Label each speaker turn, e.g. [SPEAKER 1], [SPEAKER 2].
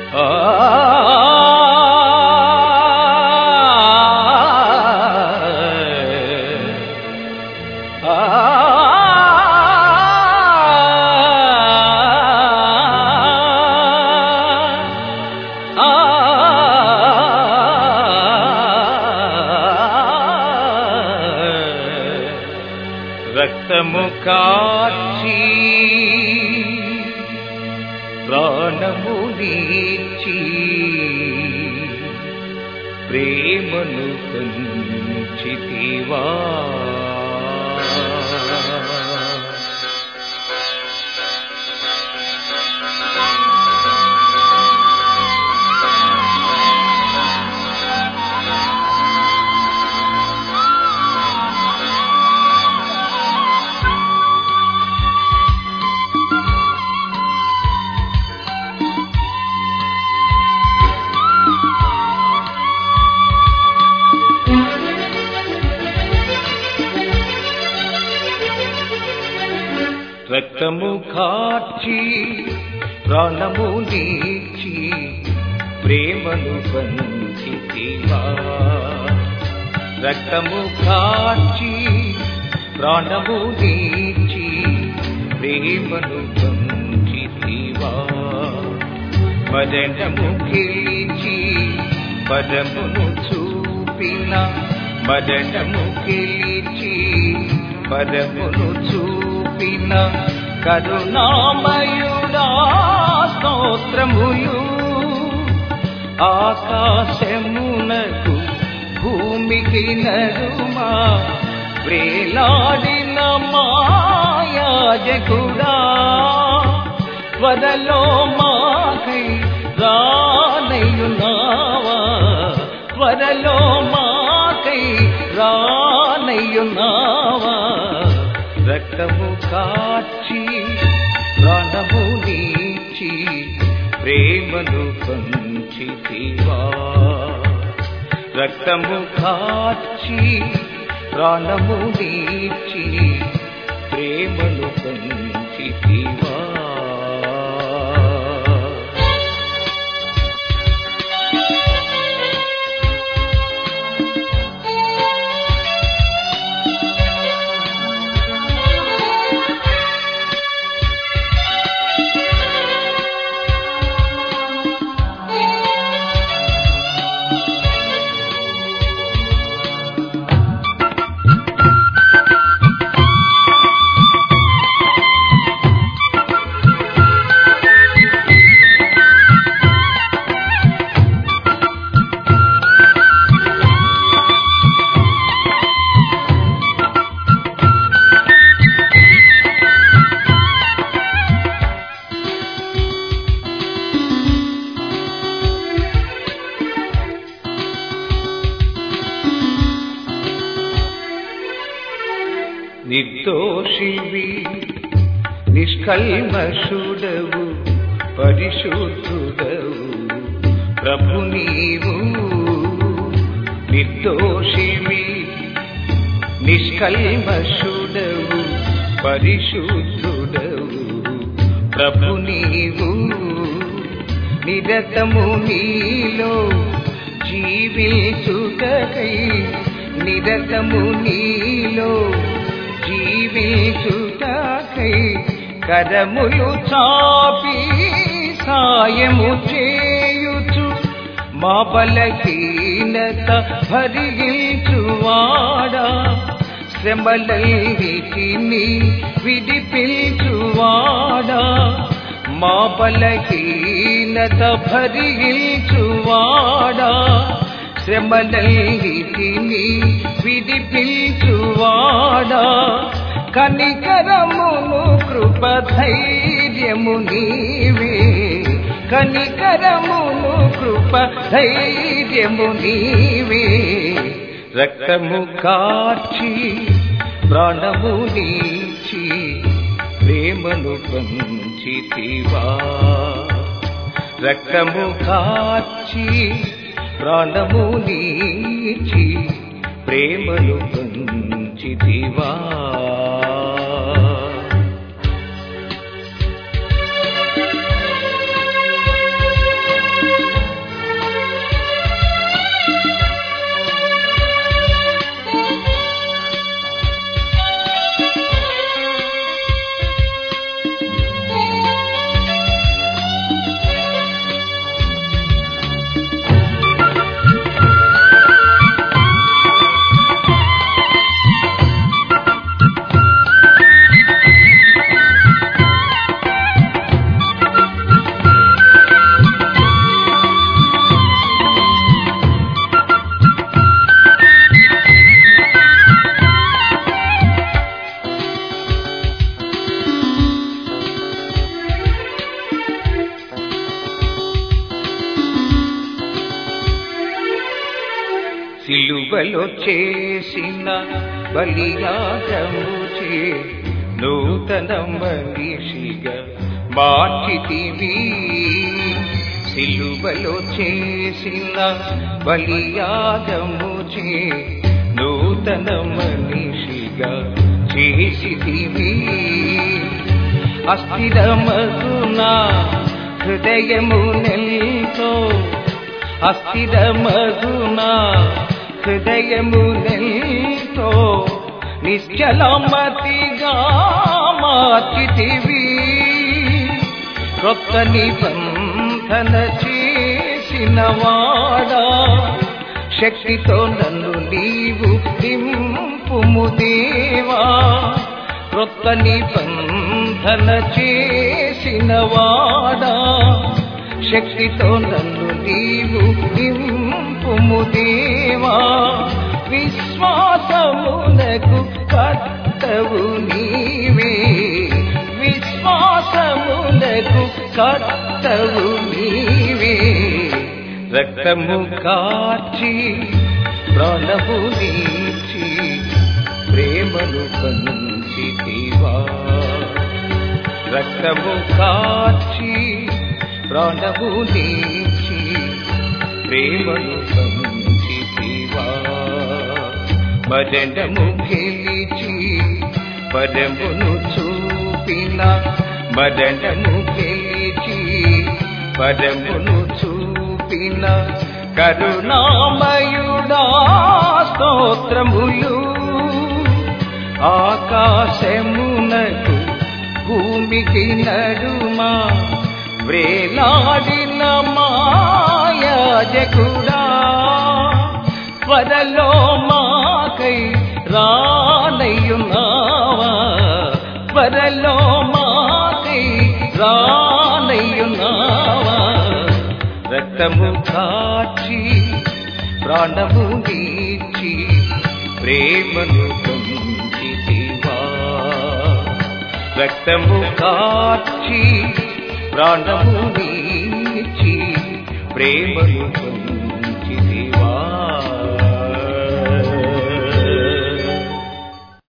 [SPEAKER 1] రక్తము కాచి ప్రాణము నీచి ప్రేమను పంచితివా రక్తము కాచి ప్రాణము నీచి ప్రేమను పంచితివా రక్తము కాచి ప్రాణము నీచి ప్రేమను పంచితివా మరణము గెలిచి పదమును చూపిన మరణము గెలిచి పదమును చూపిన కరుణామయుడా స్తోత్రములు ఆకాశమునకు భూమికి నరుమా వేలాడిన మాయాజకుడా త్వరలో మాకై రానయ్యున్నావా త్వరలో మాకై రానయ్యున్నావా రక్తము కాచి ప్రాణము నీచి ప్రేమను పంచితివా రక్తము కాచి ప్రాణము నీచి ప్రేమను పంచితివా నిర్దోషివి నిష్కల్మషుడవు పరిశుద్ధుడవు ప్రభు నీవు నిర్దోషివి నిష్కల్మషుడవు పరిశుద్ధుడవు ప్రభు నీవు నిరతము నీలో జీవించుటకై నిరతము నీలో జీవించుటకై కరములు చాపి సాయము చేయుచు మా బలహీనత భరించువాడా శ్రమలన్నిటిని విడిపించువాడా మా బలహీనత భరించువాడా శ్రమలన్నిటిని విడిపించువాడా కనికరమును కృప ధైర్యము నీవే కనికరమును కృప ధైర్యము నీవే రక్తము కాచి ప్రాణము నీచి ప్రేమను పంచితివా రక్తము కాచి ప్రాణము నీచి ప్రేమను పంచితివా సిలువలో చేసిన బలియాగముచే నూతన మనిషిగా మార్చితివి సిలువలో చేసిన బలియాగముచే నూతన మనిషిగా చేసితివి అస్థిరమగునా హృదయము నెల్తో అస్థిరమగునా హృదయము నెల్తో నిశ్చలమతిగా మార్చితివి క్రొత్త నిబంధన చేసిన వాడా శక్తితో నన్ను నీవు నింపుము దేవా క్రొత్త నిబంధన చేసిన వాడా శక్తితో నన్ను నీవు నింపుము దేవా విశ్వాసమునకు కర్తవు నీవే విశ్వాసమునకు కర్తవు నీవే రక్తము కాచి ప్రాణము నీచి ప్రేమను పంచితివా రక్తము కాచి ప్రాణము నీచి ప్రేమను పంచితివా మరణము గెలిచి పరమును చూపిన మరణము గెలిచి పరమును చూపిన కరుణామయుడా స్తోత్రములు ఆకాశమునకు భూమికి నడుమా వ్రేలాడిన మాయాజకుడా త్వరలో మాకై రానయ్యున్నావా త్వరలో మాకై రానయ్యున్నావా రక్తము కాచి ప్రాణము నీచి ప్రేమను పొందితివా రక్తము కాచి ప్రాణము నీచి ప్రేమను పొందితివా